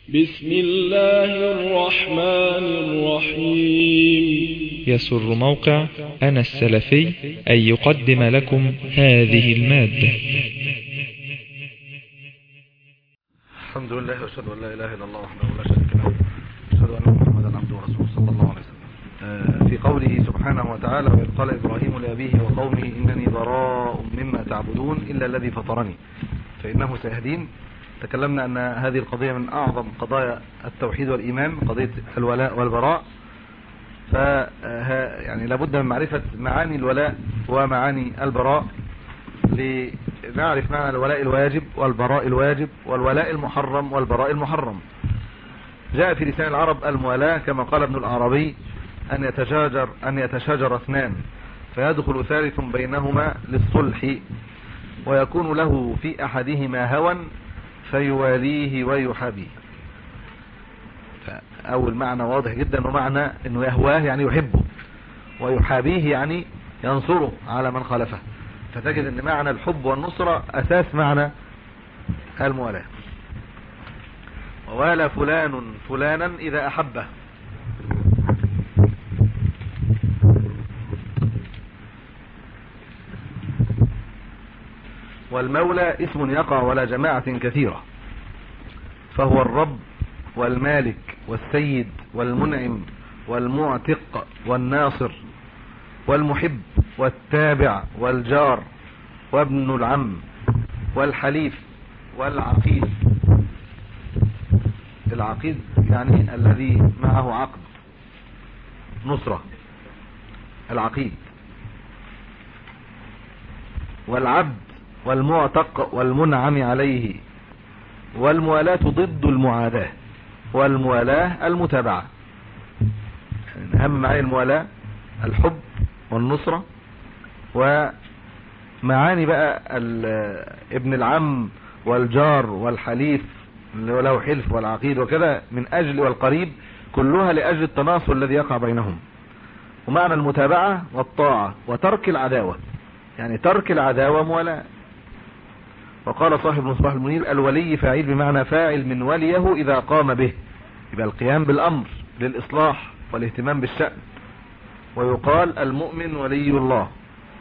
بسم الله الرحمن الرحيم يسر موقع أنا السلفي أن يقدم لكم هذه المادة الحمد لله واشهد ان لا اله الا الله وحده لا شريك له واشهد ان محمدا عبده ورسوله صلى الله عليه وسلم آه، في قوله سبحانه وتعالى وإذ قال ابراهيم لابيه وقومه انني براء مما تعبدون الا الذي فطرني فانه سيهدين تكلمنا ان هذه القضيه من اعظم قضايا التوحيد والايمان قضيه الولاء والبراء ف يعني لابد من معرفه معاني الولاء ومعاني البراء لنعرف معنى الولاء الواجب والبراء الواجب والولاء المحرم والبراء المحرم جاء في لسان العرب الموالاة كما قال ابن العربي أن يتشاجر, أن يتشاجر اثنان فيدخل ثالث بينهما للصلح ويكون له في أحدهما هوى فيواليه ويحابيه فأول معنى واضح جدا ومعنى أنه يهواه يعني يحبه ويحابيه يعني ينصره على من خالفه فتجد ان معنى الحب والنصرة اساس معنى الموالاة ووالى فلان فلانا اذا احبه والمولى اسم يقع ولا جماعة كثيرة فهو الرب والمالك والسيد والمنعم والمعتق والناصر والمحب والتابع والجار وابن العم والحليف والعقيد العقيد يعني الذي معه عقد نصرة العقيد والعبد والمعتق والمنعم عليه والموالاة ضد المعاداة والموالاة المتابعة أهم معاني الموالاة الحب والنصرة ومعاني بقى ابن العم والجار والحليف اللي هو له حلف والعقيد وكذا من أجل والقريب كلها لأجل التناصر الذي يقع بينهم ومعنى المتابعة والطاعة وترك العداوة يعني ترك العداوة موالاة وقال صاحب مصباح المنير الولي فاعل بمعنى فاعل من وليه إذا قام به يبقى القيام بالأمر للإصلاح والاهتمام بالشأن ويقال المؤمن ولي الله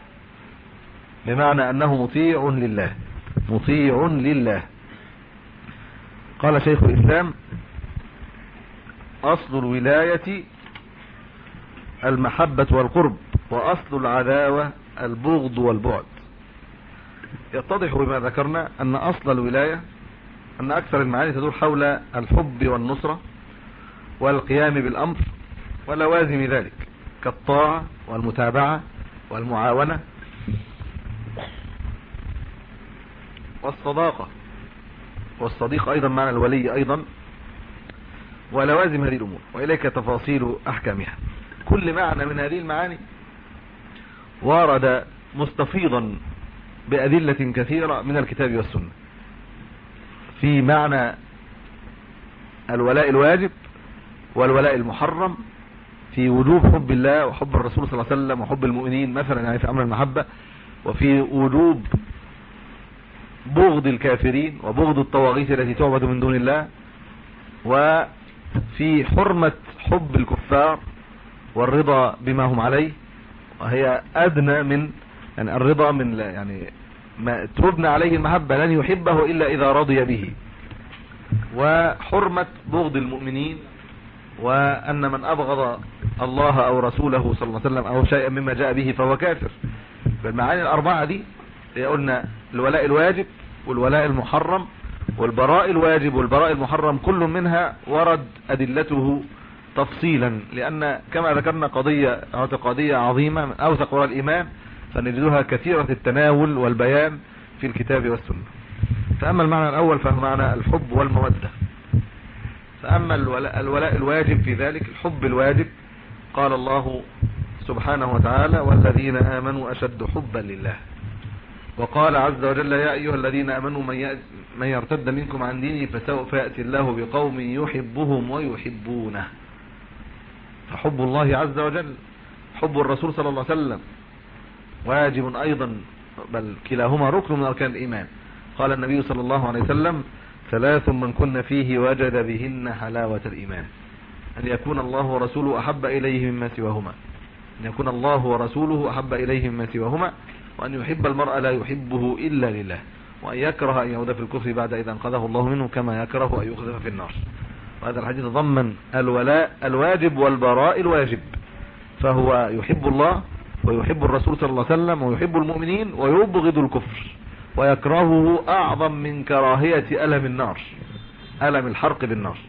بمعنى أنه مطيع لله مطيع لله قال شيخ الإسلام أصل الولاية المحبة والقرب وأصل العداوة البغض والبعد يتضح بما ذكرنا أن أصل الولاية أن أكثر المعاني تدور حول الحب والنصرة والقيام بالأمر ولوازم ذلك كالطاعة والمتابعة والمعاونة والصداقة والصديق أيضا معنى الولي أيضا ولوازم هذه الأمور وإليك تفاصيل أحكامها كل معنى من هذه المعاني ورد مستفيضا بأدلة كثيرة من الكتاب والسنة في معنى الولاء الواجب والولاء المحرم في وجوب حب الله وحب الرسول صلى الله عليه وسلم وحب المؤمنين مثلا يعني في أمر المحبة وفي وجوب بغض الكافرين وبغض الطواغيت التي تعبد من دون الله وفي حرمة حب الكفار والرضا بما هم عليه وهي أدنى من يعني الرضا من يعني ما تبنى عليه المحبة لن يحبه إلا إذا رضي به وحرمة بغض المؤمنين وأن من أبغض الله أو رسوله صلى الله عليه وسلم أو شيئا مما جاء به فهو كافر بالمعاني الأربعة دي قلنا الولاء الواجب والولاء المحرم والبراء الواجب والبراء المحرم كل منها ورد أدلته تفصيلا لأن كما ذكرنا قضية اعتقادية عظيمة من أوثق وراء الإيمان فنجدها كثيرة التناول والبيان في الكتاب والسنة فأما المعنى الأول فهو معنى الحب والمودة فأما الولاء, الولاء الواجب في ذلك الحب الواجب قال الله سبحانه وتعالى والذين آمنوا أشد حبا لله وقال عز وجل يا أيها الذين آمنوا من, من يرتد منكم عن دينه فسوف يأتي الله بقوم يحبهم ويحبونه فحب الله عز وجل حب الرسول صلى الله عليه وسلم واجب أيضا بل كلاهما ركن من أركان الإيمان قال النبي صلى الله عليه وسلم ثلاث من كن فيه وجد بهن حلاوة الإيمان أن يكون الله ورسوله أحب إليه مما سواهما أن يكون الله ورسوله أحب إليه مما سواهما وأن يحب المرء لا يحبه إلا لله وأن يكره أن يعود في الكفر بعد إذا أنقذه الله منه كما يكره أن يقذف في النار وهذا الحديث ضمن الولاء الواجب والبراء الواجب فهو يحب الله ويحب الرسول صلى الله عليه وسلم ويحب المؤمنين ويبغض الكفر ويكرهه أعظم من كراهية ألم النار ألم الحرق بالنار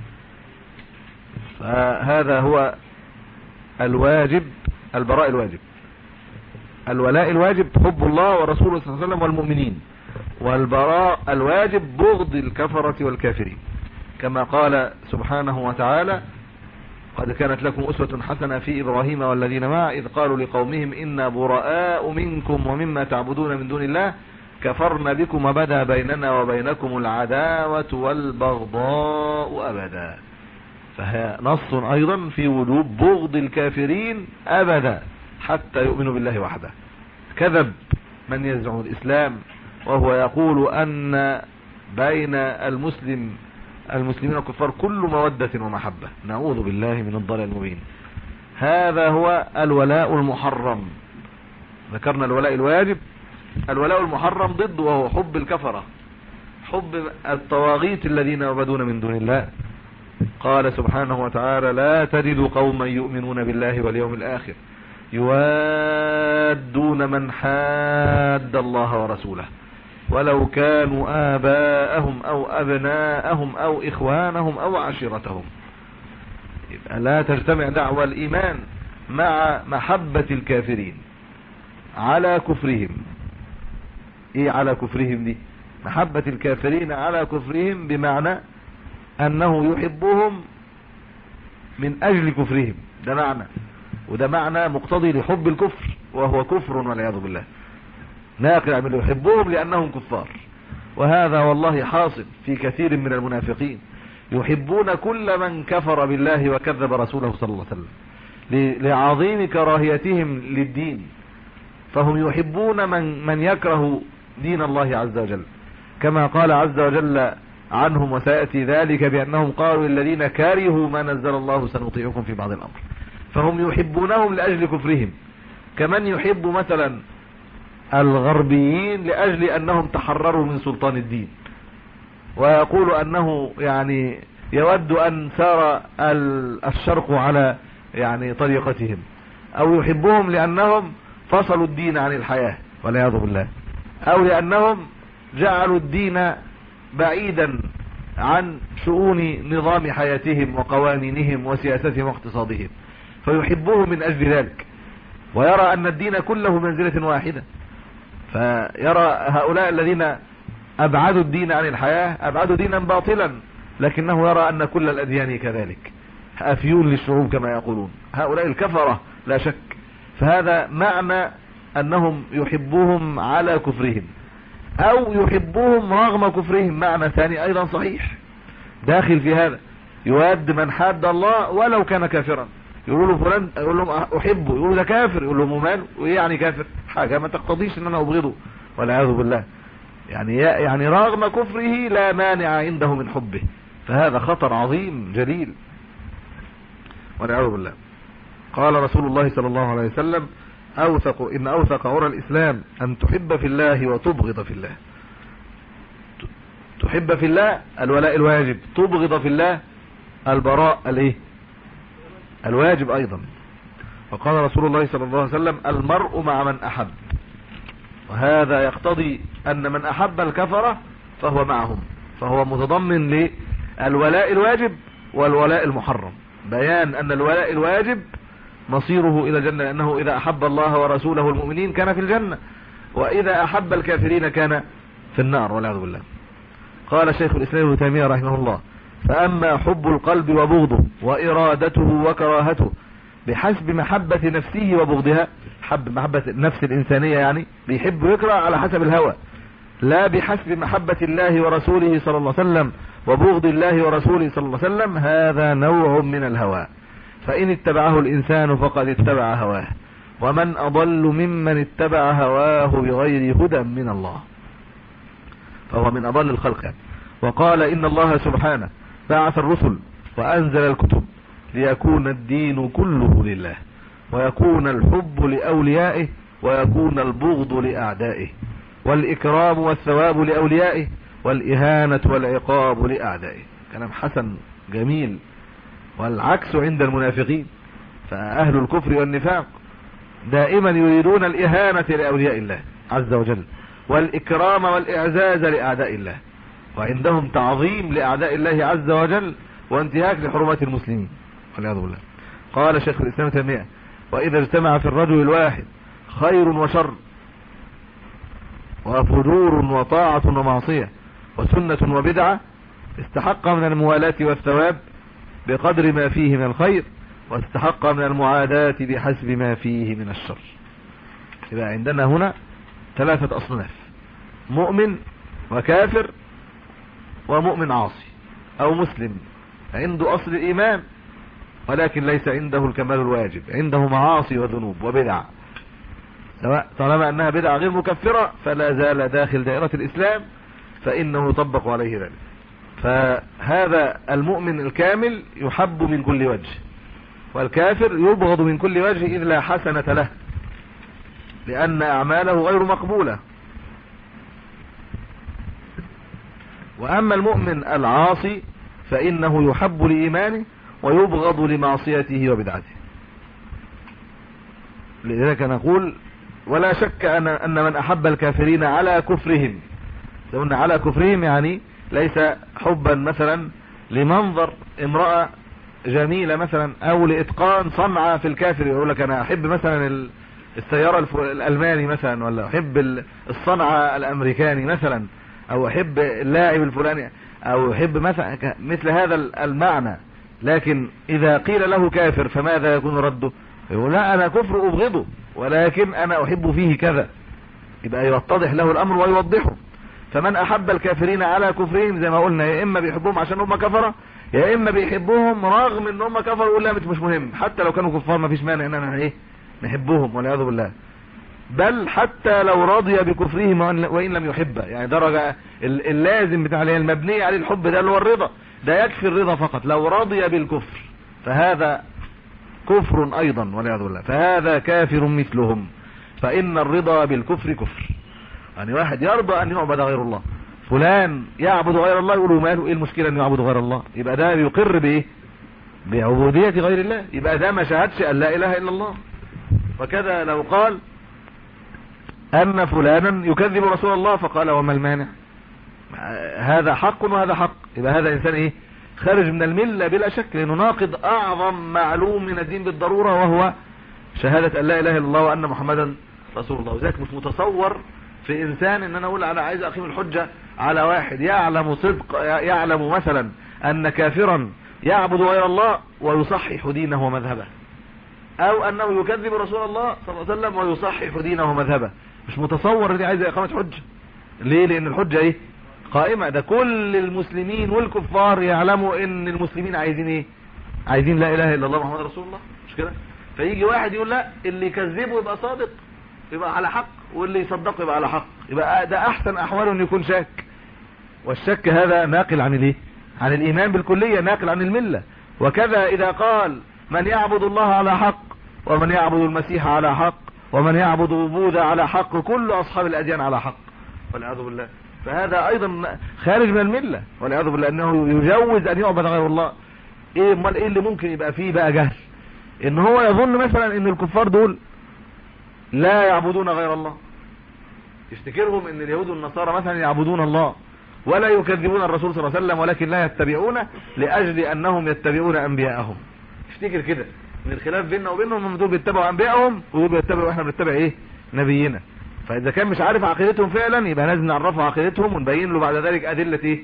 فهذا هو الواجب البراء الواجب الولاء الواجب حب الله ورسوله صلى الله عليه وسلم والمؤمنين والبراء الواجب بغض الكفرة والكافرين كما قال سبحانه وتعالى قد كانت لكم أسوة حسنة في إبراهيم والذين معه إذ قالوا لقومهم إنا براء منكم ومما تعبدون من دون الله كفرنا بكم وبدا بيننا وبينكم العداوة والبغضاء أبدا فهي نص أيضا في وجوب بغض الكافرين أبدا حتى يؤمنوا بالله وحده كذب من يزعم الإسلام وهو يقول أن بين المسلم المسلمين والكفار كل مودة ومحبة نعوذ بالله من الضلال المبين هذا هو الولاء المحرم ذكرنا الولاء الواجب الولاء المحرم ضد وهو حب الكفرة حب الطواغيت الذين يعبدون من دون الله قال سبحانه وتعالى لا تجد قوما يؤمنون بالله واليوم الآخر يوادون من حاد الله ورسوله ولو كانوا آباءهم أو أبناءهم أو إخوانهم أو عشيرتهم يبقى لا تجتمع دعوة الإيمان مع محبة الكافرين على كفرهم ايه على كفرهم دي محبة الكافرين على كفرهم بمعنى انه يحبهم من اجل كفرهم ده معنى وده معنى مقتضي لحب الكفر وهو كفر والعياذ بالله ناقل من يحبهم لانهم كفار وهذا والله حاصل في كثير من المنافقين يحبون كل من كفر بالله وكذب رسوله صلى الله عليه وسلم لعظيم كراهيتهم للدين فهم يحبون من, من يكره دين الله عز وجل كما قال عز وجل عنهم وسيأتي ذلك بأنهم قالوا الذين كارهوا ما نزل الله سنطيعكم في بعض الأمر فهم يحبونهم لأجل كفرهم كمن يحب مثلا الغربيين لأجل أنهم تحرروا من سلطان الدين ويقول أنه يعني يود أن سار الشرق على يعني طريقتهم أو يحبهم لأنهم فصلوا الدين عن الحياة والعياذ بالله او لانهم جعلوا الدين بعيدا عن شؤون نظام حياتهم وقوانينهم وسياستهم واقتصادهم فيحبوه من اجل ذلك ويرى ان الدين كله منزلة واحدة فيرى هؤلاء الذين ابعدوا الدين عن الحياة ابعدوا دينا باطلا لكنه يرى ان كل الاديان كذلك افيون للشعوب كما يقولون هؤلاء الكفرة لا شك فهذا معنى انهم يحبوهم على كفرهم او يحبوهم رغم كفرهم معنى ثاني ايضا صحيح داخل في هذا يود من حاد الله ولو كان كافرا يقولوا له فلان يقول لهم احبه يقولوا ده كافر يقول لهم ماله وايه يعني كافر حاجة ما تقتضيش ان انا ابغضه والعياذ بالله يعني يعني رغم كفره لا مانع عنده من حبه فهذا خطر عظيم جليل والعياذ بالله قال رسول الله صلى الله عليه وسلم اوثق ان اوثق عرى الاسلام ان تحب في الله وتبغض في الله تحب في الله الولاء الواجب تبغض في الله البراء الايه الواجب ايضا وقال رسول الله صلى الله عليه وسلم المرء مع من احب وهذا يقتضي ان من احب الكفرة فهو معهم فهو متضمن للولاء الواجب والولاء المحرم بيان ان الولاء الواجب مصيره الى الجنة لانه اذا احب الله ورسوله المؤمنين كان في الجنة واذا احب الكافرين كان في النار والعياذ بالله قال شيخ الاسلام ابن تيميه رحمه الله فاما حب القلب وبغضه وارادته وكراهته بحسب محبة نفسه وبغضها حب محبة النفس الانسانية يعني بيحب ويكره على حسب الهوى لا بحسب محبة الله ورسوله صلى الله عليه وسلم وبغض الله ورسوله صلى الله عليه وسلم هذا نوع من الهوى فإن اتبعه الإنسان فقد اتبع هواه ومن أضل ممن اتبع هواه بغير هدى من الله فهو من أضل الخلق يعني وقال إن الله سبحانه بعث الرسل وأنزل الكتب ليكون الدين كله لله ويكون الحب لأوليائه ويكون البغض لأعدائه والإكرام والثواب لأوليائه والإهانة والعقاب لأعدائه كلام حسن جميل والعكس عند المنافقين فأهل الكفر والنفاق دائما يريدون الإهانة لأولياء الله عز وجل والإكرام والإعزاز لأعداء الله وعندهم تعظيم لأعداء الله عز وجل وانتهاك لحرمات المسلمين والعياذ بالله قال شيخ الإسلام تيمية وإذا اجتمع في الرجل الواحد خير وشر وفجور وطاعة ومعصية وسنة وبدعة استحق من الموالاة والثواب بقدر ما فيه من الخير واستحق من المعاداة بحسب ما فيه من الشر يبقى عندنا هنا ثلاثة أصناف مؤمن وكافر ومؤمن عاصي أو مسلم عنده أصل الإيمان ولكن ليس عنده الكمال الواجب عنده معاصي وذنوب وبدع سواء طالما أنها بدعة غير مكفرة فلا زال داخل دائرة الإسلام فإنه يطبق عليه ذلك فهذا المؤمن الكامل يحب من كل وجه والكافر يبغض من كل وجه إذ لا حسنة له لأن أعماله غير مقبولة وأما المؤمن العاصي فإنه يحب لإيمانه ويبغض لمعصيته وبدعته لذلك نقول ولا شك أن, أن من أحب الكافرين على كفرهم قلنا على كفرهم يعني ليس حبا مثلا لمنظر امرأة جميلة مثلا او لاتقان صنعة في الكافر يقول لك انا احب مثلا السيارة الالماني مثلا ولا احب الصنعة الامريكاني مثلا او احب اللاعب الفلاني او احب مثلا مثل هذا المعنى لكن اذا قيل له كافر فماذا يكون رده يقول لا انا كفر ابغضه ولكن انا احب فيه كذا يبقى يتضح له الامر ويوضحه فمن احب الكافرين على كفرهم زي ما قلنا يا اما بيحبهم عشان هم كفره يا اما بيحبوهم رغم ان هم كفروا يقول لا مش مهم حتى لو كانوا كفار ما فيش مانع ان انا ايه نحبهم والعياذ بالله بل حتى لو رضي بكفرهم وان لم يحبه يعني درجه اللازم بتاع المبني عليه الحب ده اللي هو الرضا ده يكفي الرضا فقط لو رضي بالكفر فهذا كفر ايضا والعياذ بالله فهذا كافر مثلهم فان الرضا بالكفر كفر يعني واحد يرضى ان يعبد غير الله فلان يعبد غير الله يقولوا ماله ايه المشكلة انه يعبد غير الله يبقى ده يقر بايه بعبودية غير الله يبقى ده ما شهدش ان لا اله الا الله وكذا لو قال ان فلانا يكذب رسول الله فقال وما المانع هذا حق وهذا حق يبقى هذا انسان ايه خارج من الملة بلا شك لانه ناقض اعظم معلوم من الدين بالضرورة وهو شهادة ان لا اله الا الله وان محمدا رسول الله وذلك مش متصور في انسان ان انا اقول انا عايز اقيم الحجة على واحد يعلم صدق يعلم مثلا ان كافرا يعبد غير الله ويصحح دينه ومذهبه او انه يكذب رسول الله صلى الله عليه وسلم ويصحح دينه ومذهبه مش متصور دي عايز اقامة حجة ليه لان الحجة ايه قائمة ده كل المسلمين والكفار يعلموا ان المسلمين عايزين ايه عايزين لا اله الا الله محمد رسول الله مش كده فيجي واحد يقول لا اللي يكذبه يبقى صادق يبقى على حق واللي يصدقه يبقى على حق يبقى ده احسن احواله انه يكون شاك والشك هذا ناقل عن الايه عن الايمان بالكلية ناقل عن الملة وكذا اذا قال من يعبد الله على حق ومن يعبد المسيح على حق ومن يعبد بوذا على حق كل اصحاب الاديان على حق والعياذ بالله فهذا ايضا خارج من الملة والعياذ بالله انه يجوز ان يعبد غير الله ايه امال ايه اللي ممكن يبقى فيه بقى جهل ان هو يظن مثلا ان الكفار دول لا يعبدون غير الله يفتكرهم ان اليهود والنصارى مثلا يعبدون الله ولا يكذبون الرسول صلى الله عليه وسلم ولكن لا يتبعونه لاجل انهم يتبعون انبياءهم افتكر كده ان الخلاف بيننا وبينهم هم دول بيتبعوا انبيائهم ودول بيتبعوا احنا بنتبع ايه نبينا فاذا كان مش عارف عقيدتهم فعلا يبقى لازم نعرفه عقيدتهم ونبين له بعد ذلك ادله ايه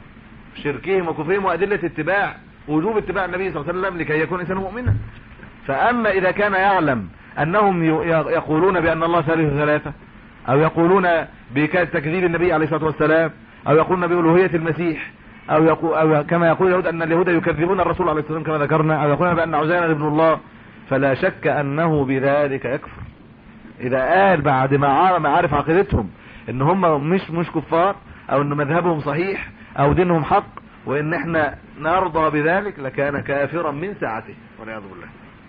شركهم وكفرهم وادله اتباع وجوب اتباع النبي صلى الله عليه وسلم لكي يكون انسان مؤمنا فاما اذا كان يعلم انهم يقولون بان الله ثالث ثلاثه او يقولون بتكذيب النبي عليه الصلاه والسلام او يقولون بألوهية المسيح او, يقول أو كما يقول اليهود ان اليهود يكذبون الرسول عليه الصلاة والسلام كما ذكرنا او يقولون بان عزينا ابن الله فلا شك انه بذلك يكفر اذا قال بعد ما عرف عقيدتهم ان هم مش مش كفار او ان مذهبهم صحيح او دينهم حق وان احنا نرضى بذلك لكان كافرا من ساعته والعياذ بالله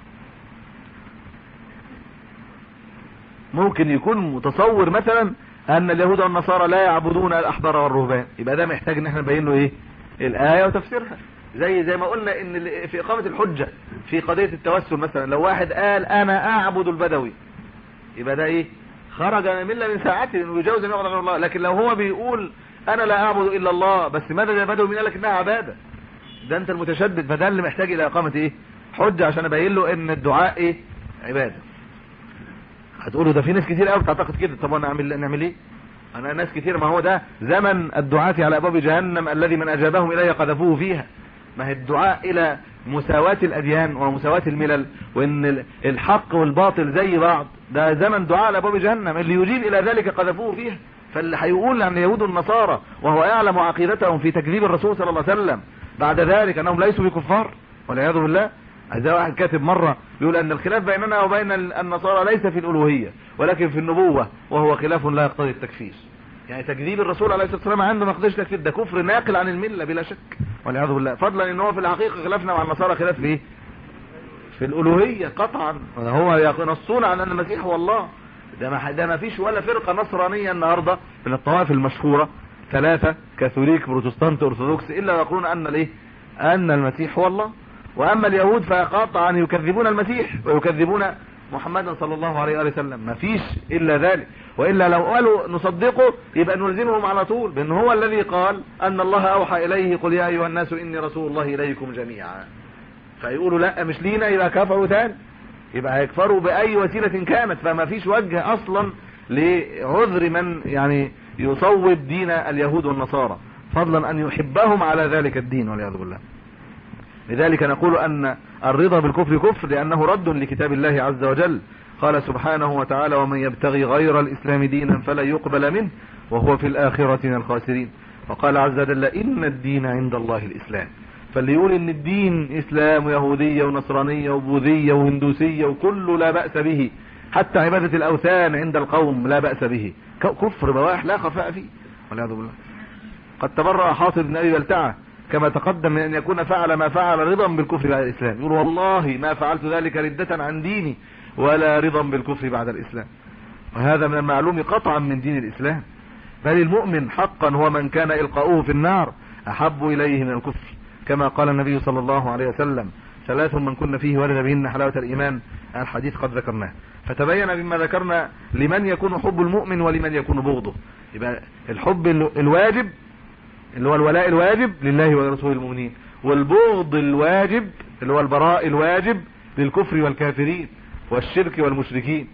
ممكن يكون متصور مثلا ان اليهود والنصارى لا يعبدون الاحبار والرهبان يبقى ده محتاج ان احنا نبين له ايه الايه وتفسيرها زي زي ما قلنا ان في اقامه الحجه في قضيه التوسل مثلا لو واحد قال انا اعبد البدوي يبقى ده ايه خرج من مله من ساعته انه يجوز ان يعبد غير الله لكن لو هو بيقول انا لا اعبد الا الله بس ماذا يا بدوي مين قال لك انها عباده ده انت المتشدد فده اللي محتاج الى اقامه ايه حجه عشان ابين له ان الدعاء ايه عباده هتقولوا ده في ناس كتير قوي بتعتقد كده طب انا اعمل نعمل ايه انا ناس كتير ما هو ده زمن الدعاة على ابواب جهنم الذي من اجابهم اليه قذفوه فيها ما هي الدعاء الى مساواة الاديان ومساواة الملل وان الحق والباطل زي بعض ده زمن دعاء على ابواب جهنم اللي يجيب الى ذلك قذفوه فيها فاللي هيقول عن اليهود والنصارى وهو يعلم عقيدتهم في تكذيب الرسول صلى الله عليه وسلم بعد ذلك انهم ليسوا بكفار والعياذ بالله زي واحد كاتب مرة بيقول ان الخلاف بيننا وبين النصارى ليس في الالوهية ولكن في النبوة وهو خلاف لا يقتضي التكفير يعني تكذيب الرسول عليه الصلاة والسلام عنده ما يقتضيش تكفير ده كفر ناقل عن الملة بلا شك والعياذ بالله فضلا ان هو في الحقيقة خلافنا مع النصارى خلاف في ايه في الالوهية قطعا هو ينصون عن ان المسيح هو الله ده ما ده ما فيش ولا فرقة نصرانية النهاردة من الطوائف المشهورة ثلاثة كاثوليك بروتستانت ارثوذكس الا يقولون ان الايه ان المسيح هو الله واما اليهود فقطعا يكذبون المسيح ويكذبون محمدا صلى الله عليه وآله وسلم ما فيش الا ذلك والا لو قالوا نصدقه يبقى نلزمهم على طول بان هو الذي قال ان الله اوحى اليه قل يا ايها الناس اني رسول الله اليكم جميعا فيقولوا لا مش لينا يبقى كفروا تاني يبقى هيكفروا باي وسيلة كانت فما فيش وجه اصلا لعذر من يعني يصوب دين اليهود والنصارى فضلا ان يحبهم على ذلك الدين والعياذ بالله لذلك نقول ان الرضا بالكفر كفر لانه رد لكتاب الله عز وجل قال سبحانه وتعالى ومن يبتغي غير الاسلام دينا فلا يقبل منه وهو في الاخرة من الخاسرين وقال عز وجل ان الدين عند الله الاسلام فاللي يقول ان الدين اسلام ويهودية ونصرانية وبوذية وهندوسية وكله لا بأس به حتى عبادة الاوثان عند القوم لا بأس به كفر بواح لا خفاء فيه والعياذ بالله قد تبرأ حاطب بن ابي بلتعه كما تقدم من ان يكون فعل ما فعل رضا بالكفر بعد الاسلام يقول والله ما فعلت ذلك ردة عن ديني ولا رضا بالكفر بعد الاسلام وهذا من المعلوم قطعا من دين الاسلام بل المؤمن حقا هو من كان القاؤه في النار احب اليه من الكفر كما قال النبي صلى الله عليه وسلم ثلاث من كن فيه ولد بهن حلاوة الايمان الحديث قد ذكرناه فتبين بما ذكرنا لمن يكون حب المؤمن ولمن يكون بغضه يبقى الحب الواجب اللي هو الولاء الواجب لله ولرسول المؤمنين والبغض الواجب اللي هو البراء الواجب للكفر والكافرين والشرك والمشركين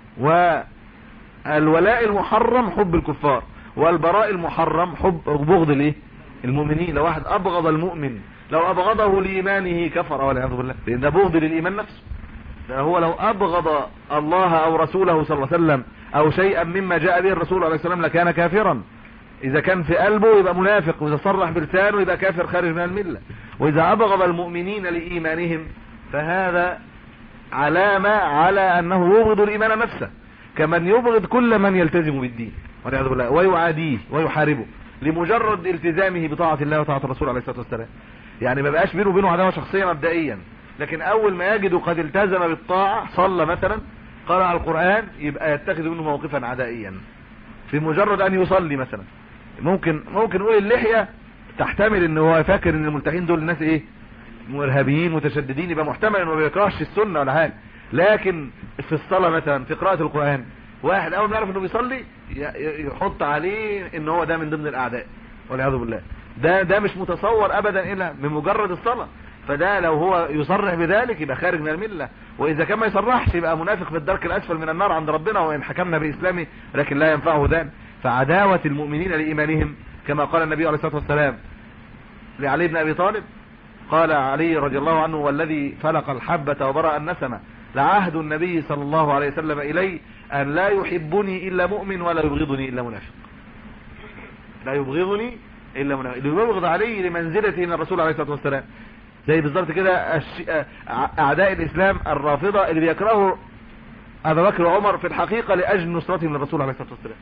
والولاء المحرم حب الكفار والبراء المحرم حب بغض الايه المؤمنين لو واحد ابغض المؤمن لو ابغضه لايمانه كفر والعياذ بالله لان ده بغض للايمان نفسه ده هو لو ابغض الله او رسوله صلى الله عليه وسلم او شيئا مما جاء به الرسول عليه السلام لكان كافرا اذا كان في قلبه يبقى منافق واذا صرح بلسانه يبقى كافر خارج من الملة واذا ابغض المؤمنين لايمانهم فهذا علامة على انه يبغض الايمان نفسه كمن يبغض كل من يلتزم بالدين والعياذ بالله ويعاديه ويحاربه لمجرد التزامه بطاعة الله وطاعة الرسول عليه الصلاة والسلام يعني ما بقاش بينه وبينه عداوة شخصية مبدئيا لكن اول ما يجد قد التزم بالطاعة صلى مثلا قرأ القرآن يبقى يتخذ منه موقفا عدائيا في مجرد ان يصلي مثلا ممكن ممكن نقول اللحية تحتمل ان هو فاكر ان الملتحين دول الناس ايه مرهبيين متشددين يبقى محتمل انه ما بيكرهش السنة ولا حاجة لكن في الصلاة مثلا في قراءة القرآن واحد اول ما يعرف انه بيصلي يحط عليه ان هو ده من ضمن الاعداء والعياذ بالله ده ده مش متصور ابدا الا بمجرد الصلاة فده لو هو يصرح بذلك يبقى خارج من الملة واذا كان ما يصرحش يبقى منافق في الدرك الاسفل من النار عند ربنا وان حكمنا باسلامه لكن لا ينفعه ذلك فعداوة المؤمنين لإيمانهم كما قال النبي عليه الصلاة والسلام لعلي بن أبي طالب قال علي رضي الله عنه والذي فلق الحبة وبرأ النسمة لعهد النبي صلى الله عليه وسلم إلي أن لا يحبني إلا مؤمن ولا يبغضني إلا منافق لا يبغضني إلا منافق اللي يبغض علي لمنزلته من الرسول عليه الصلاة والسلام زي بالظبط كده أعداء الإسلام الرافضة اللي بيكرهوا أبا بكر وعمر في الحقيقة لأجل نصرتهم للرسول عليه الصلاة والسلام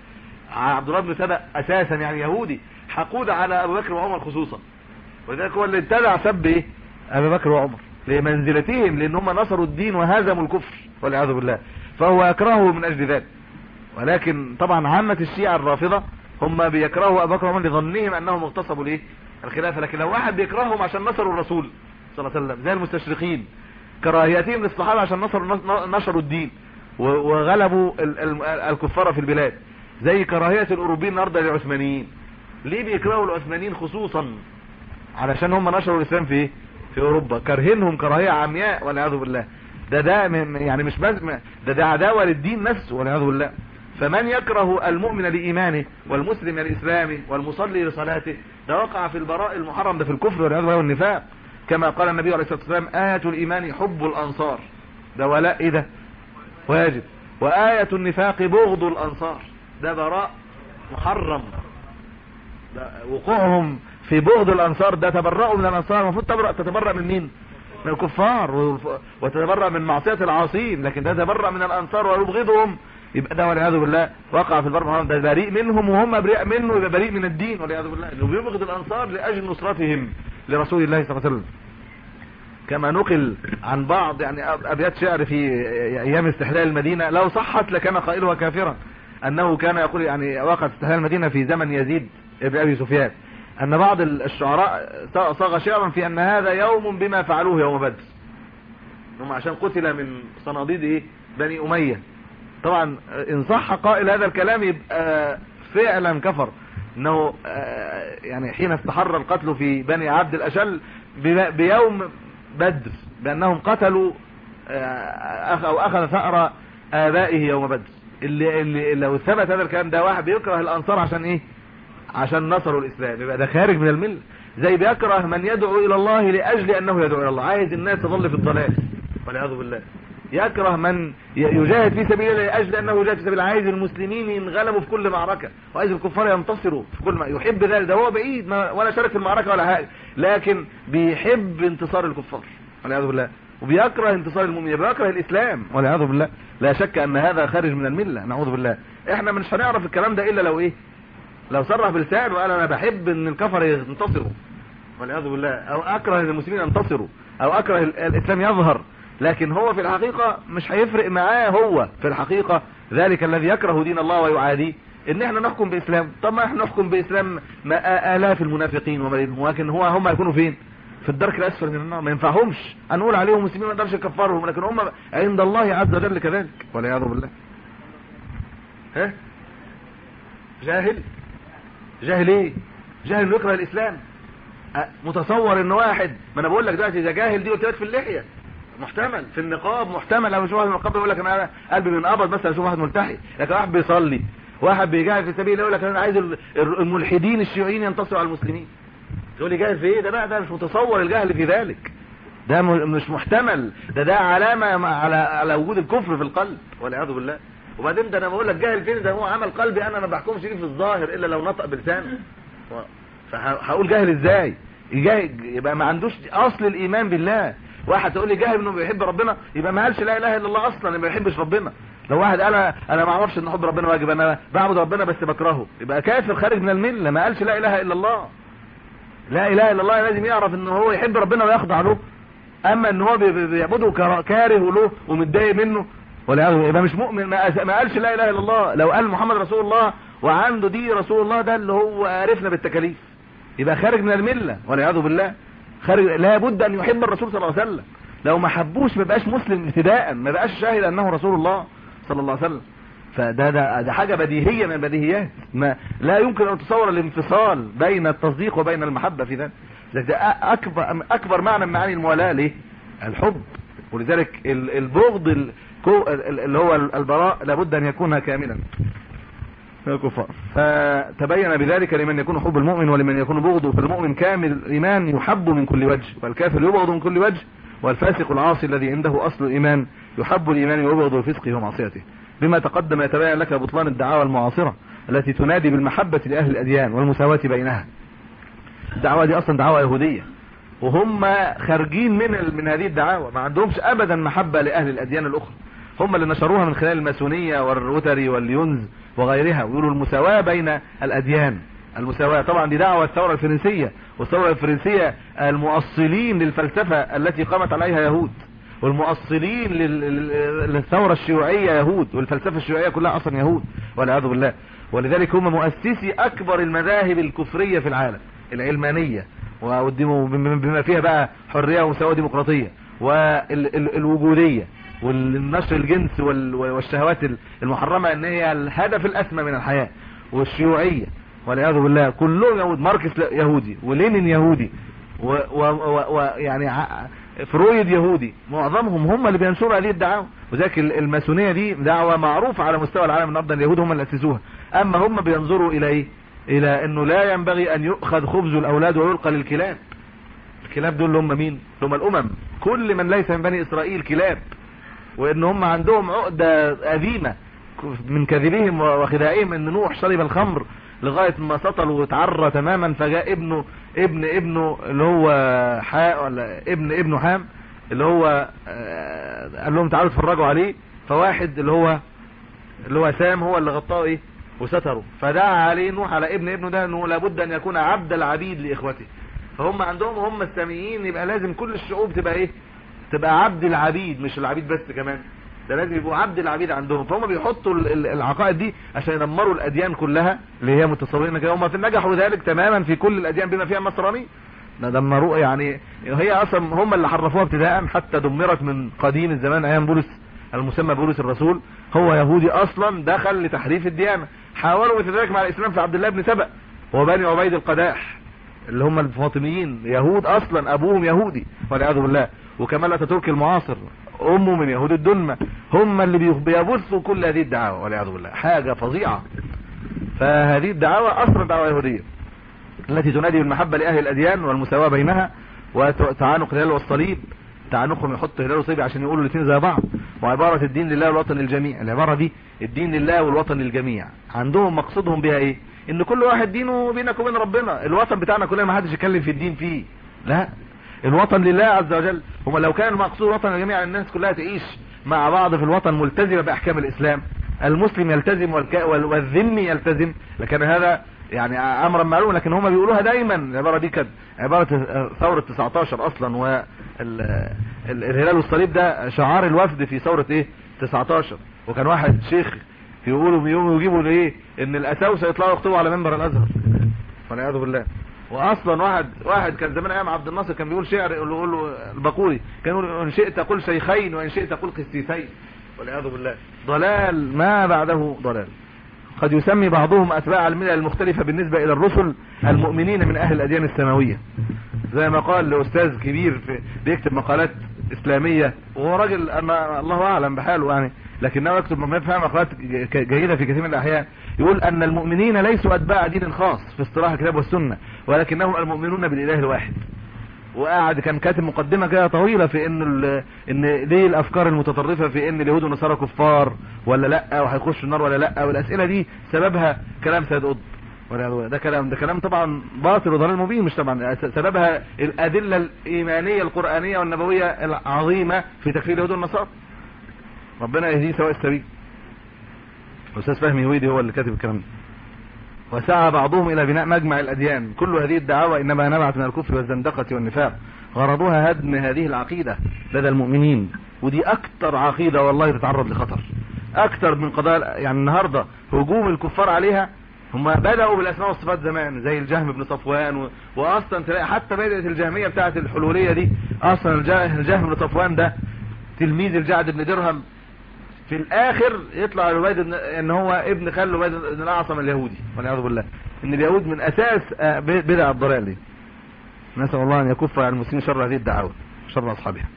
عبد الله بن سبأ اساسا يعني يهودي حقود على ابو بكر وعمر خصوصا ولذلك هو اللي ابتدع سب ايه ابو بكر وعمر لمنزلتهم لان هم نصروا الدين وهزموا الكفر والعياذ بالله فهو يكرهه من اجل ذلك ولكن طبعا عامة الشيعة الرافضة هم بيكرهوا ابو بكر وعمر لظنهم انهم اغتصبوا الايه الخلافة لكن لو واحد بيكرههم عشان نصروا الرسول صلى الله عليه وسلم زي المستشرقين كراهيتهم للصحابة عشان نصروا نشروا الدين وغلبوا الكفار في البلاد زي كراهية الاوروبيين النهارده للعثمانيين ليه بيكرهوا العثمانيين خصوصا علشان هم نشروا الاسلام في ايه في اوروبا كرهنهم كراهية عمياء والعياذ بالله ده ده يعني مش بس ده ده عداوة للدين نفسه والعياذ بالله فمن يكره المؤمن لإيمانه والمسلم لإسلامه والمصلي لصلاته ده وقع في البراء المحرم ده في الكفر والعياذ بالله والنفاق كما قال النبي عليه الصلاة والسلام آية الإيمان حب الأنصار ده ولاء إيه ده واجب وآية النفاق بغض الأنصار ده براء محرم ده وقوعهم في بغض الأنصار ده تبرأوا من الأنصار المفروض تبرأ تتبرأ من مين من الكفار وتتبرأ من معصية العاصين لكن ده تبرأ من الأنصار ويبغضهم يبقى ده والعياذ بالله وقع في البر محرم ده بريء منهم وهم بريء منه يبقى بريء من الدين والعياذ بالله انه بيبغض الانصار لاجل نصرتهم لرسول الله صلى الله عليه وسلم كما نقل عن بعض يعني ابيات شعر في ايام استحلال المدينة لو صحت لكان قائلها كافرا انه كان يقول يعني وقت استحلال المدينة في زمن يزيد ابن ابي سفيان ان بعض الشعراء صاغ شعرا في ان هذا يوم بما فعلوه يوم بدر هم عشان قتل من صناديد ايه بني امية طبعا ان صح قائل هذا الكلام يبقى فعلا كفر انه يعني حين استحر القتل في بني عبد الاشل بيوم بدر بانهم قتلوا او اخذ ثأر ابائه يوم بدر اللي, اللي لو ثبت هذا الكلام ده واحد بيكره الانصار عشان ايه عشان نصروا الاسلام يبقى ده خارج من المله زي بيكره من يدعو الى الله لاجل انه يدعو الى الله عايز الناس تظل في الضلال والعياذ بالله يكره من يجاهد في سبيل الله لاجل انه يجاهد في سبيل الله عايز المسلمين ينغلبوا في كل معركه وعايز الكفار ينتصروا في كل ما يحب ذلك ده هو بعيد ما ولا شارك في المعركه ولا حاجه لكن بيحب انتصار الكفار والعياذ بالله وبيكره انتصار المؤمنين بيكره الاسلام والعياذ بالله لا شك ان هذا خارج من المله نعوذ بالله احنا مش هنعرف الكلام ده الا لو ايه لو صرح بلسان وقال انا بحب ان الكفر ينتصروا والعياذ بالله او اكره ان المسلمين ينتصروا او اكره الاسلام يظهر لكن هو في الحقيقة مش هيفرق معاه هو في الحقيقة ذلك الذي يكره دين الله ويعاديه ان احنا نحكم باسلام طب ما احنا نحكم باسلام ما الاف المنافقين ومريضهم لكن هو هم يكونوا فين في الدرك الاسفل من النار ما ينفعهمش هنقول عليهم مسلمين ما نقدرش نكفرهم لكن هم عند الله عز وجل كذلك والعياذ بالله ها جاهل جاهل ايه جاهل يكره الاسلام متصور ان واحد ما انا بقول لك دلوقتي اذا جاهل دي قلت في اللحيه محتمل في النقاب محتمل لو اشوف واحد من النقاب يقول لك انا قلبي بينقبض بس اشوف واحد ملتحي لكن واحد بيصلي واحد بيجاهد في سبيل الله يقول لك انا عايز الملحدين الشيوعيين ينتصروا على المسلمين تقول لي جاهل في ايه ده بقى ده مش متصور الجهل في ذلك ده مش محتمل ده ده علامة على على وجود الكفر في القلب والعياذ بالله وبعدين ده انا بقول لك جاهل فين ده هو عمل قلبي انا ما بحكمش فيه في الظاهر الا لو نطق بلسانه فهقول جاهل ازاي يبقى ما عندوش اصل الايمان بالله واحد تقول لي جاهل انه بيحب ربنا يبقى ما قالش لا اله الا الله اصلا ما بيحبش ربنا لو واحد قال انا ما اعرفش ان حب ربنا واجب انا بعبد ربنا بس بكرهه يبقى كافر خارج من المله ما قالش لا اله الا الله لا اله الا الله لازم يعرف ان هو يحب ربنا ويخضع له اما ان هو بيعبده كاره له ومتضايق منه ولا يبقى مش مؤمن ما قالش لا اله الا الله لو قال محمد رسول الله وعنده دي رسول الله ده اللي هو عرفنا بالتكاليف يبقى خارج من المله والعياذ بالله خارج لا بد ان يحب الرسول صلى الله عليه وسلم لو ما حبوش ما بقاش مسلم ابتداء ما بقاش شاهد انه رسول الله صلى الله عليه وسلم فده ده, ده حاجة بديهية من البديهيات ما لا يمكن ان تصور الانفصال بين التصديق وبين المحبة في ذلك ده اكبر اكبر معنى من معاني المولاة ليه الحب ولذلك البغض اللي هو البراء لابد ان يكون كاملا الكفار فتبين بذلك لمن يكون حب المؤمن ولمن يكون بغضه فالمؤمن كامل الإيمان يحب من كل وجه والكافر يبغض من كل وجه والفاسق العاصي الذي عنده أصل الإيمان يحب الإيمان ويبغض الفسق ومعصيته بما تقدم يتبين لك بطلان الدعاوى المعاصرة التي تنادي بالمحبة لأهل الأديان والمساواة بينها الدعوة دي أصلا دعوة يهودية وهم خارجين من من هذه الدعاوى ما عندهمش أبدا محبة لأهل الأديان الأخرى هم اللي نشروها من خلال الماسونية والروتري واليونز وغيرها ويقولوا المساواة بين الاديان المساواة طبعا دي دعوة الثورة الفرنسية والثورة الفرنسية المؤصلين للفلسفة التي قامت عليها يهود والمؤصلين للثورة الشيوعية يهود والفلسفة الشيوعية كلها اصلا يهود والعياذ بالله ولذلك هم مؤسسي اكبر المذاهب الكفرية في العالم العلمانية بما فيها بقى حرية ومساواة ديمقراطية والوجودية والنشر الجنس والشهوات المحرمة ان هي الهدف الاسمى من الحياة والشيوعية والعياذ بالله كلهم يهود ماركس يهودي ولينين يهودي ويعني فرويد يهودي معظمهم هم اللي بينشروا هذه الدعاوى وذلك الماسونيه دي دعوه معروفه على مستوى العالم النهارده اليهود هم اللي اسسوها اما هم بينظروا الى ايه الى انه لا ينبغي ان يؤخذ خبز الاولاد ويلقى للكلاب الكلاب دول اللي هم مين هم الامم كل من ليس من بني اسرائيل كلاب وان هم عندهم عقدة قديمة من كذبهم وخدائهم ان نوح شرب الخمر لغاية ما سطل وتعرى تماما فجاء ابنه ابن ابنه اللي هو حاء ولا ابن ابنه حام اللي هو قال لهم تعالوا اتفرجوا عليه فواحد اللي هو اللي هو سام هو اللي غطاه ايه وستره فدعا عليه نوح على ابن ابنه ده انه لابد ان يكون عبد العبيد لاخوته فهم عندهم هم الساميين يبقى لازم كل الشعوب تبقى ايه تبقى عبد العبيد مش العبيد بس كمان ده لازم يبقوا عبد العبيد عندهم فهم بيحطوا العقائد دي عشان يدمروا الاديان كلها اللي هي متصورين كده هم في نجحوا ذلك تماما في كل الاديان بما فيها النصرانيه دمروه يعني هي اصلا هم اللي حرفوها ابتداء حتى دمرت من قديم الزمان ايام بولس المسمى بولس الرسول هو يهودي اصلا دخل لتحريف الديانه حاولوا يتدرك مع الاسلام في عبد الله بن سبأ وبني عبيد القداح اللي هم الفاطميين يهود اصلا ابوهم يهودي والعياذ بالله وكمال اتاتورك المعاصر امه من يهود الدنمة هم اللي بيبثوا كل هذه الدعاوى والعياذ بالله حاجة فظيعة فهذه الدعاوى اصلا دعوة يهودية التي تنادي بالمحبة لاهل الاديان والمساواة بينها وتعانق الهلال والصليب تعنقهم يحط هلال وصليب عشان يقولوا الاثنين زي بعض وعبارة الدين لله والوطن للجميع العبارة دي الدين لله والوطن للجميع عندهم مقصودهم بها ايه ان كل واحد دينه بينك وبين ربنا الوطن بتاعنا كلنا ما حدش يتكلم في الدين فيه لا الوطن لله عز وجل هم لو كان المقصود وطن لجميع الناس كلها تعيش مع بعض في الوطن ملتزمة باحكام الاسلام المسلم يلتزم والذمي يلتزم لكن هذا يعني امرا معلوم لكن هم بيقولوها دايما العبارة دي كانت عبارة ثورة 19 اصلا والهلال والصليب ده شعار الوفد في ثورة ايه 19 وكان واحد شيخ يقولوا بيقوموا يجيبوا ايه ان الاساوسه يطلعوا يخطبوا على منبر الازهر والعياذ بالله واصلا واحد واحد كان زمان ايام عبد الناصر كان بيقول شعر يقول له, يقول له البقوري كان يقول ان شئت قل شيخين وان شئت قل قسيسين والعياذ بالله ضلال ما بعده ضلال قد يسمي بعضهم اتباع الملل المختلفة بالنسبة الى الرسل المؤمنين من اهل الاديان السماوية زي ما قال لاستاذ كبير في بيكتب مقالات اسلامية وهو راجل انا الله اعلم بحاله يعني لكنه يكتب فهم مقالات جيدة في كثير من الاحيان يقول ان المؤمنين ليسوا اتباع دين خاص في اصطلاح الكتاب والسنة ولكنهم المؤمنون بالاله الواحد وقاعد كان كاتب مقدمة كده طويلة في ان ان دي الافكار المتطرفة في ان اليهود والنصارى كفار ولا لا وهيخشوا النار ولا لا والاسئلة دي سببها كلام سيد قطب ده كلام ده كلام طبعا باطل وضلال مبين مش طبعا سببها الادلة الايمانية القرآنية والنبوية العظيمة في تكفير اليهود والنصارى ربنا يهديه سواء السبيل الاستاذ فهمي هويدي هو اللي كاتب الكلام ده وسعى بعضهم الى بناء مجمع الاديان كل هذه الدعاوى انما نبعت من الكفر والزندقة والنفاق غرضها هدم هذه العقيدة لدى المؤمنين ودي اكتر عقيدة والله تتعرض لخطر اكتر من قضايا يعني النهاردة هجوم الكفار عليها هم بدأوا بالاسماء والصفات زمان زي الجهم بن صفوان و... واصلا تلاقي حتى بدأت الجهمية بتاعت الحلولية دي اصلا الجهم بن صفوان ده تلميذ الجعد بن درهم في الاخر يطلع عبيد ان هو ابن خال عبيد بن الاعصم اليهودي والعياذ بالله ان اليهود من اساس بدع الضلال دي نسال الله ان يكف عن المسلمين شر هذه الدعاوى شر اصحابها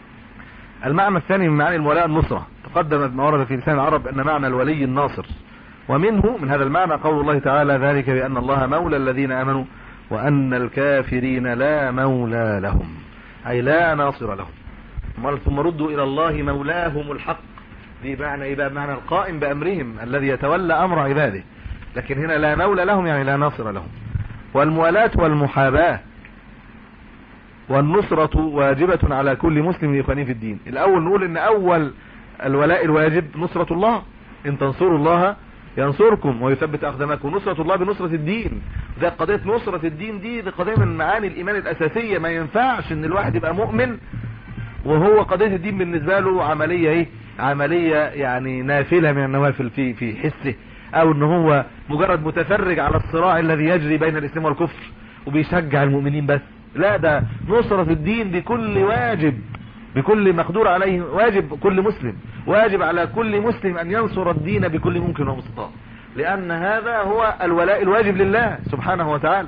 المعنى الثاني من معاني المولاء النصرة تقدمت ما ورد في لسان العرب ان معنى الولي الناصر ومنه من هذا المعنى قول الله تعالى ذلك بان الله مولى الذين امنوا وان الكافرين لا مولى لهم اي لا ناصر لهم ثم ردوا الى الله مولاهم الحق دي معنى ايه بقى معنى القائم بامرهم الذي يتولى امر عباده لكن هنا لا مولى لهم يعني لا ناصر لهم والموالاة والمحاباة والنصرة واجبة على كل مسلم يخانيه في الدين الاول نقول ان اول الولاء الواجب نصرة الله ان تنصروا الله ينصركم ويثبت اقدامكم نصرة الله بنصرة الدين ده قضية نصرة الدين دي دي قضية من معاني الايمان الاساسية ما ينفعش ان الواحد يبقى مؤمن وهو قضية الدين بالنسبة له عملية ايه عملية يعني نافلة من النوافل في في حسه او ان هو مجرد متفرج على الصراع الذي يجري بين الاسلام والكفر وبيشجع المؤمنين بس لا ده نصرة الدين بكل واجب بكل مقدور عليه واجب كل مسلم واجب على كل مسلم ان ينصر الدين بكل ممكن ومستطاع لان هذا هو الولاء الواجب لله سبحانه وتعالى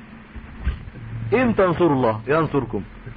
ان تنصروا الله ينصركم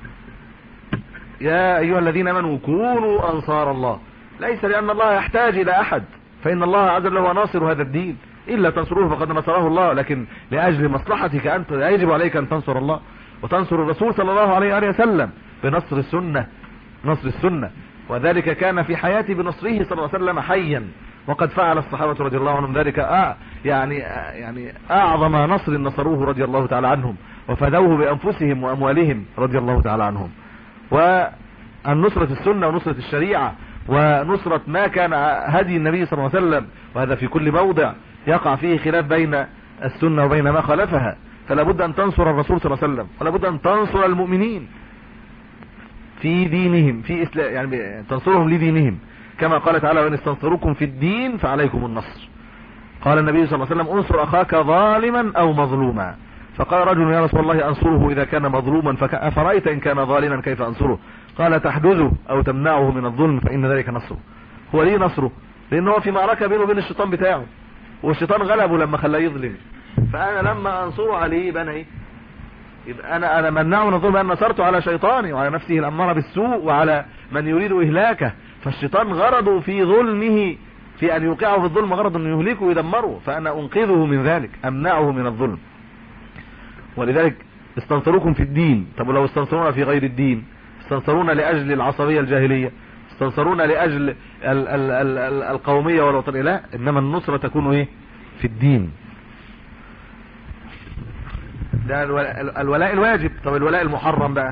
يا ايها الذين امنوا كونوا انصار الله ليس لان الله يحتاج الى احد فان الله عز وجل هو ناصر هذا الدين الا تنصروه فقد نصره الله لكن لاجل مصلحتك انت يجب عليك ان تنصر الله وتنصر الرسول صلى الله عليه وآله وسلم بنصر السنة نصر السنة وذلك كان في حياته بنصره صلى الله عليه وسلم حيا وقد فعل الصحابة رضي الله عنهم ذلك آه يعني آه يعني أعظم نصر نصروه رضي الله تعالى عنهم وفدوه بأنفسهم وأموالهم رضي الله تعالى عنهم والنصرة السنة ونصرة الشريعة ونصرة ما كان هدي النبي صلى الله عليه وسلم وهذا في كل موضع يقع فيه خلاف بين السنة وبين ما خالفها فلا بد ان تنصر الرسول صلى الله عليه وسلم ولا بد ان تنصر المؤمنين في دينهم في إسلام يعني تنصرهم لدينهم كما قال تعالى وان استنصروكم في الدين فعليكم النصر قال النبي صلى الله عليه وسلم انصر اخاك ظالما او مظلوما فقال رجل يا رسول الله انصره اذا كان مظلوما فافرايت ان كان ظالما كيف انصره قال تحدثه او تمنعه من الظلم فان ذلك نصره هو ليه نصره لان هو في معركه بينه وبين الشيطان بتاعه والشيطان غلبه لما خلاه يظلم فانا لما انصره عليه يبقى انا ايه يبقى انا انا منعه من الظلم ان نصرته على شيطاني وعلى نفسه الاماره بالسوء وعلى من يريد اهلاكه فالشيطان غرضه في ظلمه في ان يوقعه في الظلم غرض انه يهلكه ويدمره فانا انقذه من ذلك امنعه من الظلم ولذلك استنصروكم في الدين طب ولو استنصرونا في غير الدين استنصرونا لاجل العصبيه الجاهليه استنصرونا لاجل ال ال ال ال القوميه والوطنيه لا انما النصره تكون ايه في الدين ده الولاء الواجب طب الولاء المحرم بقى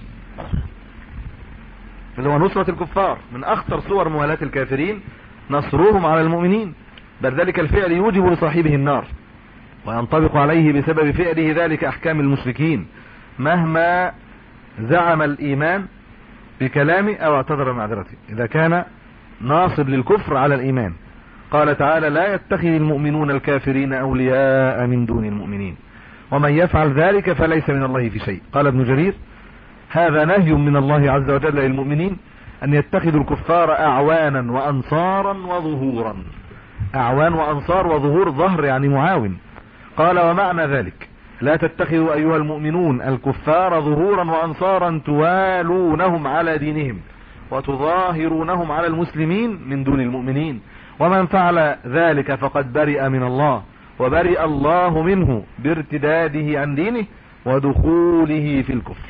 اللي هو نصرة الكفار من اخطر صور موالاة الكافرين نصرهم على المؤمنين بل ذلك الفعل يوجب لصاحبه النار وينطبق عليه بسبب فعله ذلك احكام المشركين مهما زعم الايمان بكلامه او اعتذر معذرته اذا كان ناصب للكفر على الايمان قال تعالى لا يتخذ المؤمنون الكافرين اولياء من دون المؤمنين ومن يفعل ذلك فليس من الله في شيء قال ابن جرير هذا نهي من الله عز وجل للمؤمنين ان يتخذوا الكفار اعوانا وانصارا وظهورا اعوان وانصار وظهور ظهر يعني معاون قال ومعنى ذلك لا تتخذوا ايها المؤمنون الكفار ظهورا وانصارا توالونهم على دينهم وتظاهرونهم على المسلمين من دون المؤمنين ومن فعل ذلك فقد برئ من الله وبرئ الله منه بارتداده عن دينه ودخوله في الكفر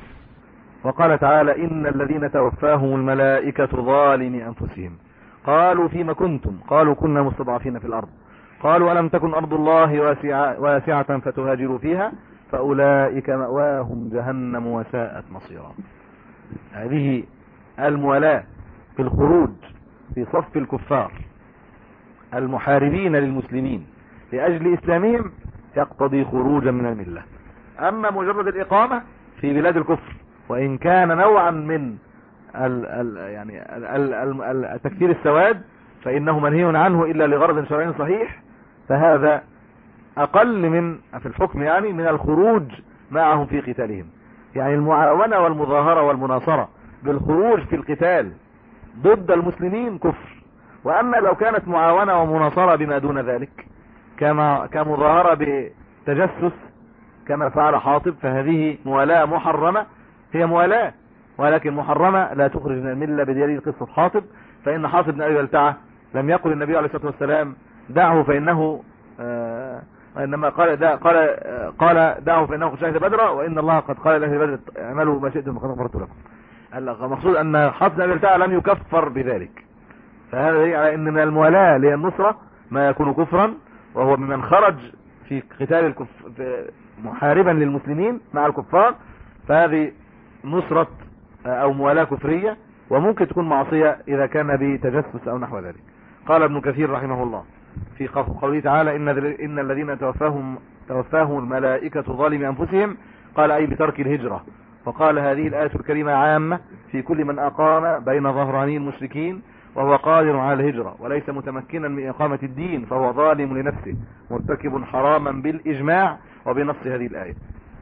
وقال تعالى إن الذين توفاهم الملائكة ظالمي أنفسهم قالوا فيما كنتم قالوا كنا مستضعفين في الأرض قالوا ألم تكن أرض الله واسعة, واسعة فتهاجروا فيها فأولئك مأواهم جهنم وساءت مصيرا هذه المولاة في الخروج في صف الكفار المحاربين للمسلمين لأجل إسلامهم يقتضي خروجا من الملة أما مجرد الإقامة في بلاد الكفر وإن كان نوعا من ال ال يعني ال ال ال تكثير السواد فإنه منهي عنه إلا لغرض شرعي صحيح فهذا أقل من في الحكم يعني من الخروج معهم في قتالهم يعني المعاونة والمظاهرة والمناصرة بالخروج في القتال ضد المسلمين كفر وأما لو كانت معاونة ومناصرة بما دون ذلك كما كمظاهرة بتجسس كما فعل حاطب فهذه موالاة محرمة هي موالاة ولكن محرمة لا تخرج من الملة بدليل قصة حاطب فإن حاطب بن أبي بلتعة لم يقل النبي عليه الصلاة والسلام دعه فإنه آه انما قال دا قال آه قال دعه فانه شهد بدرا وان الله قد قال لاهل بدر اعملوا ما شئتم فقد غفرت لكم المقصود ان حاطب بن ابي بلتعة لم يكفر بذلك فهذا دليل على ان من الموالاه للنصره ما يكون كفرا وهو ممن خرج في قتال الكف... محاربا للمسلمين مع الكفار فهذه نصرة او موالاة كفرية وممكن تكون معصية اذا كان بتجسس او نحو ذلك قال ابن كثير رحمه الله في قوله تعالى إن, إن الذين توفاهم, توفاهم الملائكة ظالم أنفسهم قال أي بترك الهجرة فقال هذه الآية الكريمة عامة في كل من أقام بين ظهراني المشركين وهو قادر على الهجرة وليس متمكنا من إقامة الدين فهو ظالم لنفسه مرتكب حراما بالإجماع وبنص هذه الآية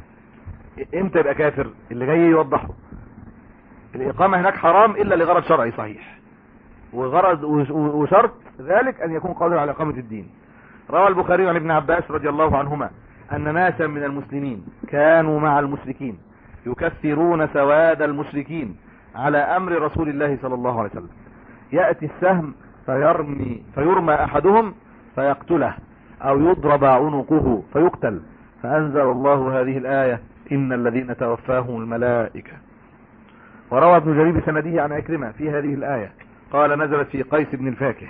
امتى يبقى كافر اللي جاي يوضحه الإقامة هناك حرام إلا لغرض شرعي صحيح وغرض وشرط ذلك أن يكون قادر على إقامة الدين روى البخاري عن ابن عباس رضي الله عنهما أن ناسا من المسلمين كانوا مع المشركين يكثرون سواد المشركين على أمر رسول الله صلى الله عليه وسلم يأتي السهم فيرمي فيرمى أحدهم فيقتله أو يضرب عنقه فيقتل فأنزل الله هذه الآية إن الذين توفاهم الملائكة وروى ابن جرير بسنده عن أكرمة في هذه الآية قال نزلت في قيس بن الفاكه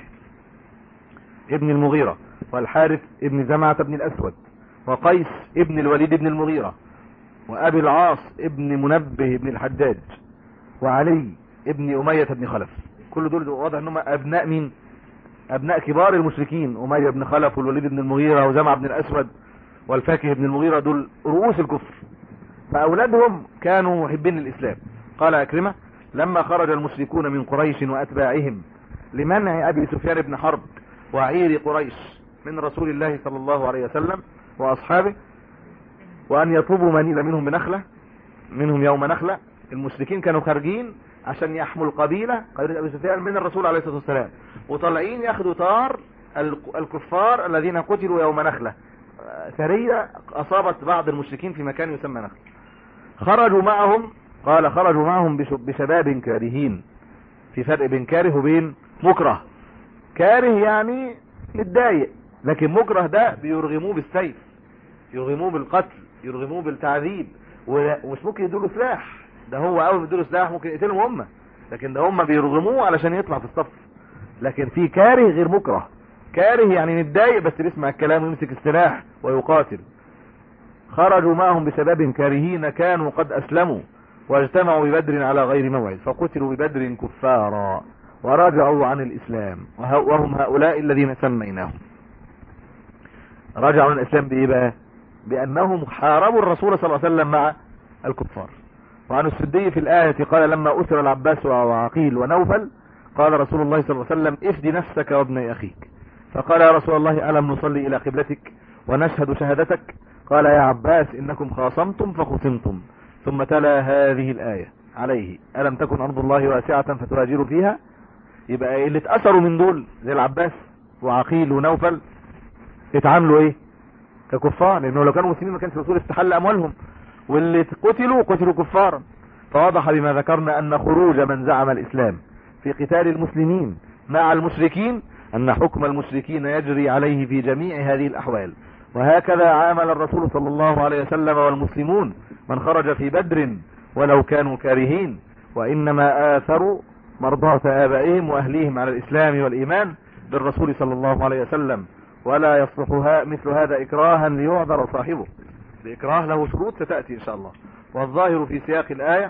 ابن المغيرة والحارث ابن زمعة بن الأسود وقيس ابن الوليد بن المغيرة وأبي العاص ابن منبه بن الحجاج وعلي ابن أمية بن خلف كل دول واضح انهم ابناء مين ابناء كبار المشركين امية بن خلف والوليد بن المغيرة وزمع بن الاسود والفاكه بن المغيرة دول رؤوس الكفر فاولادهم كانوا محبين للاسلام قال اكرمة لما خرج المشركون من قريش واتباعهم لمنع ابي سفيان بن حرب وعير قريش من رسول الله صلى الله عليه وسلم واصحابه وان يطلبوا منيل منهم بنخلة منهم يوم نخلة المشركين كانوا خارجين عشان يحموا القبيلة قبيلة ابي سفيان من الرسول عليه الصلاة والسلام وطالعين ياخدوا طار الكفار الذين قتلوا يوم نخلة سرية اصابت بعض المشركين في مكان يسمى نخلة خرجوا معهم قال خرجوا معهم بشباب كارهين في فرق بين كاره وبين مكره كاره يعني متضايق لكن مكره ده بيرغموه بالسيف يرغموه بالقتل يرغموه بالتعذيب ومش ممكن يدوله سلاح ده هو اول ما يدوله سلاح ممكن يقتلهم هم لكن ده هم بيرغموه علشان يطلع في الصف لكن في كاره غير مكره كاره يعني متضايق بس بيسمع الكلام ويمسك السلاح ويقاتل خرجوا معهم بسبب كارهين كانوا قد اسلموا واجتمعوا ببدر على غير موعد فقتلوا ببدر كفارا ورجعوا عن الاسلام وهم هؤلاء الذين سميناهم رجعوا عن الاسلام بايه بقى بانهم حاربوا الرسول صلى الله عليه وسلم مع الكفار وعن السدي في الآية قال لما أسر العباس وعقيل ونوفل قال رسول الله صلى الله عليه وسلم افدي نفسك وابن أخيك فقال يا رسول الله ألم نصلي إلى قبلتك ونشهد شهادتك قال يا عباس إنكم خاصمتم فخصمتم ثم تلا هذه الآية عليه ألم تكن أرض الله واسعة فتهاجروا فيها يبقى اللي اتأثروا من دول زي العباس وعقيل ونوفل اتعاملوا ايه ككفار لانه لو كانوا مسلمين ما كانش الرسول استحل اموالهم واللي قتلوا قتلوا كفارا فوضح بما ذكرنا ان خروج من زعم الاسلام في قتال المسلمين مع المشركين ان حكم المشركين يجري عليه في جميع هذه الاحوال وهكذا عامل الرسول صلى الله عليه وسلم والمسلمون من خرج في بدر ولو كانوا كارهين وانما اثروا مرضاة ابائهم واهليهم على الاسلام والايمان بالرسول صلى الله عليه وسلم ولا يصلح مثل هذا اكراها ليعذر صاحبه الإكراه له شروط ستأتي إن شاء الله والظاهر في سياق الآية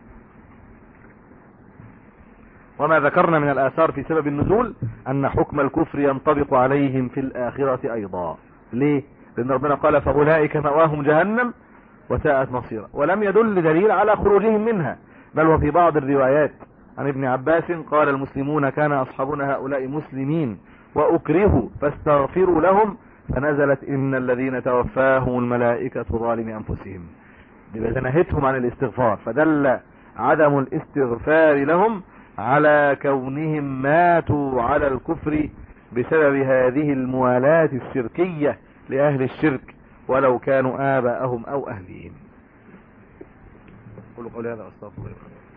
وما ذكرنا من الآثار في سبب النزول أن حكم الكفر ينطبق عليهم في الآخرة أيضا ليه؟ لأن ربنا قال فأولئك مأواهم جهنم وساءت مصيرا ولم يدل دليل على خروجهم منها بل وفي بعض الروايات عن ابن عباس قال المسلمون كان أصحابنا هؤلاء مسلمين وأكرهوا فاستغفروا لهم فنزلت إن الذين توفاهم الملائكة ظالم أنفسهم نهتهم عن الاستغفار فدل عدم الاستغفار لهم على كونهم ماتوا على الكفر بسبب هذه الموالاة الشركية لأهل الشرك ولو كانوا آباءهم أو أهليهم قولوا قولي هذا أستغفر الله